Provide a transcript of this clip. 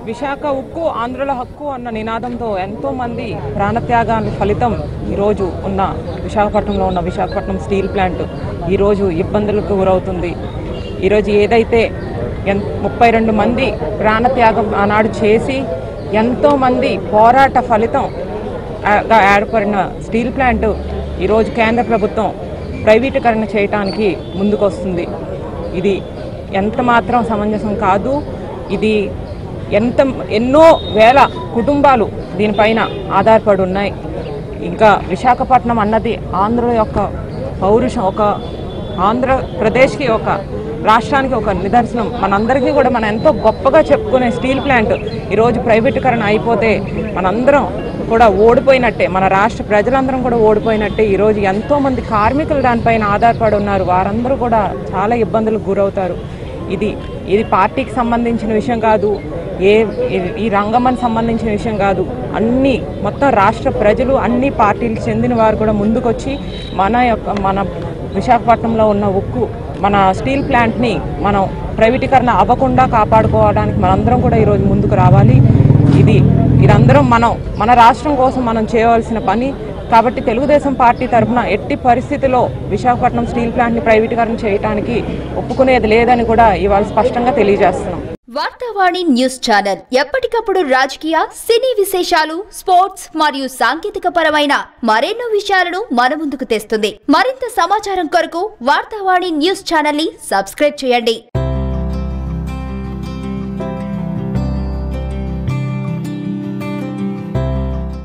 విశాఖ ఉక్కు ఆంధ్రుల హక్కు అన్న నినాదంతో ఎంతో మంది ప్రాణత్యాగాల ఫలితం ఈరోజు ఉన్న విశాఖపట్నంలో ఉన్న విశాఖపట్నం స్టీల్ ప్లాంట్ ఈరోజు ఇబ్బందులకు గురవుతుంది ఈరోజు ఏదైతే ఎన్ ముప్పై రెండు మంది ప్రాణత్యాగం ఆనాడు చేసి ఎంతో మంది పోరాట ఫలితం ఆ- గా ఏర్పడిన స్టీల్ ప్లాంట్ ఈరోజు కేంద్ర ప్రభుత్వం ప్రైవేటీకరణ చేయటానికి ముందుకొస్తుంది ఇది ఎంత మాత్రం సమంజసం కాదు ఇది ఎంత ఎన్నో వేల కుటుంబాలు దీనిపైన ఆధారపడి ఉన్నాయి ఇంకా విశాఖపట్నం అన్నది ఆంధ్రుల యొక్క పౌరుషం ఒక ఆంధ్రప్రదేశ్కి ఒక రాష్ట్రానికి ఒక నిదర్శనం మనందరికీ కూడా మనం ఎంతో గొప్పగా చెప్పుకునే స్టీల్ ప్లాంట్ ఈరోజు ప్రైవేటీకరణ అయిపోతే మనందరం కూడా ఓడిపోయినట్టే మన రాష్ట్ర ప్రజలందరం కూడా ఓడిపోయినట్టే ఈరోజు ఎంతోమంది కార్మికులు దానిపైన ఆధారపడి ఉన్నారు వారందరూ కూడా చాలా ఇబ్బందులకు గురవుతారు ఇది ఇది పార్టీకి సంబంధించిన విషయం కాదు ఏ ఈ- ఈ రంగమని సంబంధించిన విషయం కాదు అన్ని మొత్తం రాష్ట్ర ప్రజలు అన్ని పార్టీలకు చెందిన వారు కూడా ముందుకొచ్చి మన యొక్క మన విశాఖపట్నంలో ఉన్న ఉక్కు మన స్టీల్ ప్లాంట్ని మనం ప్రైవేటీకరణ అవ్వకుండా కాపాడుకోవడానికి మనందరం కూడా ఈరోజు ముందుకు రావాలి ఇది ఇదందరం మనం మన రాష్ట్రం కోసం మనం చేయవలసిన పని కాబట్టి తెలుగుదేశం పార్టీ తరఫున ఎట్టి పరిస్థితిలో విశాఖపట్నం స్టీల్ ప్లాంట్ని ప్రైవేటీకరణ చేయడానికి ఒప్పుకునేది లేదని కూడా ఇవాళ స్పష్టంగా తెలియజేస్తున్నాం వార్తావాణి న్యూస్ ఛానల్ ఎప్పటికప్పుడు రాజకీయ సినీ విశేషాలు స్పోర్ట్స్ మరియు సాంకేతిక పరమైన మరెన్నో విషయాలను మన ముందుకు తెస్తుంది మరింత సమాచారం కొరకు వార్తావాణి న్యూస్ ఛానల్ ని సబ్స్క్రైబ్ చేయండి